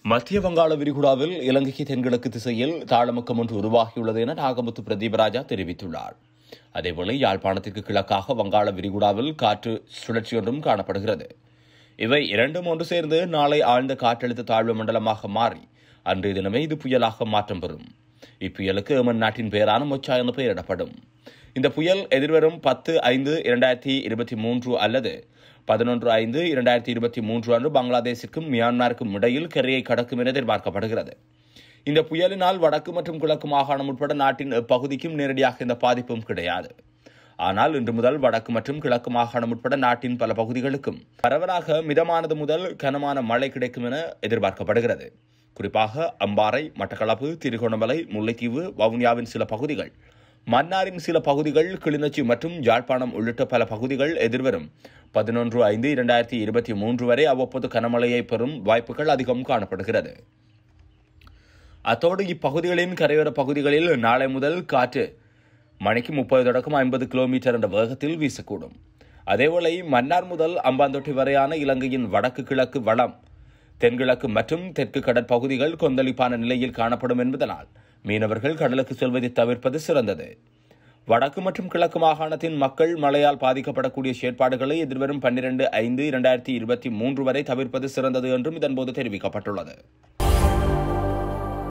மத்திய வங்காள விரிகுடாவில் இலங்கைக்கு தென்கிழக்கு திசையில் தாளமுக்கம் ஒன்று உருவாகியுள்ளது என நாகமுத்து பிரதீபராஜா தெரிவித்துள்ளார் அதேவேளை யாழ்ப்பாணத்திற்கு கிழக்காக வங்காள விரிகுடாவில் காற்று சுழற்சி ஒன்றும் காணப்படுகிறது இவை இரண்டும் ஒன்று சேர்ந்து நாளை ஆழ்ந்த காற்றழுத்த தாழ்வு மண்டலமாக மாறி அன்றைய தினமே இது புயலாக மாற்றம் பெறும் இப்புயலுக்கு ஏமன் நாட்டின் பெயரான மொச்சா என பெயரிடப்படும் இந்த புயல் எதிர்வரும் பத்து ஐந்து இரண்டாயிரத்தி இருபத்தி மூன்று அல்லது பதினொன்று ஐந்து இரண்டாயிரத்தி இருபத்தி மூன்று அன்று பங்களாதேஷிற்கும் மியான்மருக்கும் இடையில் கரையை கடக்கும் என எதிர்பார்க்கப்படுகிறது இந்த புயலினால் வடக்கு மற்றும் கிழக்கு மாகாணம் உட்பட நாட்டின் எப்பகுதிக்கும் நேரடியாக இந்த பாதிப்பும் கிடையாது ஆனால் இன்று முதல் வடக்கு மற்றும் கிழக்கு மாகாணம் உட்பட நாட்டின் பல பகுதிகளுக்கும் பரவலாக மிதமானது முதல் கனமான மழை கிடைக்கும் என எதிர்பார்க்கப்படுகிறது குறிப்பாக அம்பாறை மட்டக்களப்பு திருகோணமலை முல்லைத்தீவு வவுனியாவின் சில பகுதிகள் மன்னாரின் சில பகுதிகள் கிளிநொச்சி மற்றும் யாழ்ப்பாணம் உள்ளிட்ட பல பகுதிகள் எதிர்வரும் பதினொன்று ஐந்து இரண்டாயிரத்தி இருபத்தி மூன்று வரை அவ்வப்போது கனமழையை பெறும் வாய்ப்புகள் அதிகம் காணப்படுகிறது அத்தோடு இப்பகுதிகளின் கரையோர பகுதிகளில் நாளை முதல் காற்று மணிக்கு முப்பது தொடக்கம் ஐம்பது கிலோமீட்டர் என்ற வேகத்தில் வீசக்கூடும் அதேவேளை மன்னார் முதல் அம்பாந்தொட்டி வரையான இலங்கையின் வடக்கு கிழக்கு வளம் தென்கிழக்கு மற்றும் தெற்கு கடற்பகுதிகள் கொந்தளிப்பான நிலையில் காணப்படும் என்பதனால் மீனவர்கள் கடலுக்கு செல்வதை தவிர்ப்பது சிறந்தது வடக்கு மற்றும் கிழக்கு மாகாணத்தின் மக்கள் மழையால் பாதிக்கப்படக்கூடிய செயற்பாடுகளை எதிர்வரும் பன்னிரண்டு ஐந்து இரண்டாயிரத்தி இருபத்தி மூன்று வரை தவிர்ப்பது சிறந்தது என்றும் இதன்போது தெரிவிக்கப்பட்டுள்ளது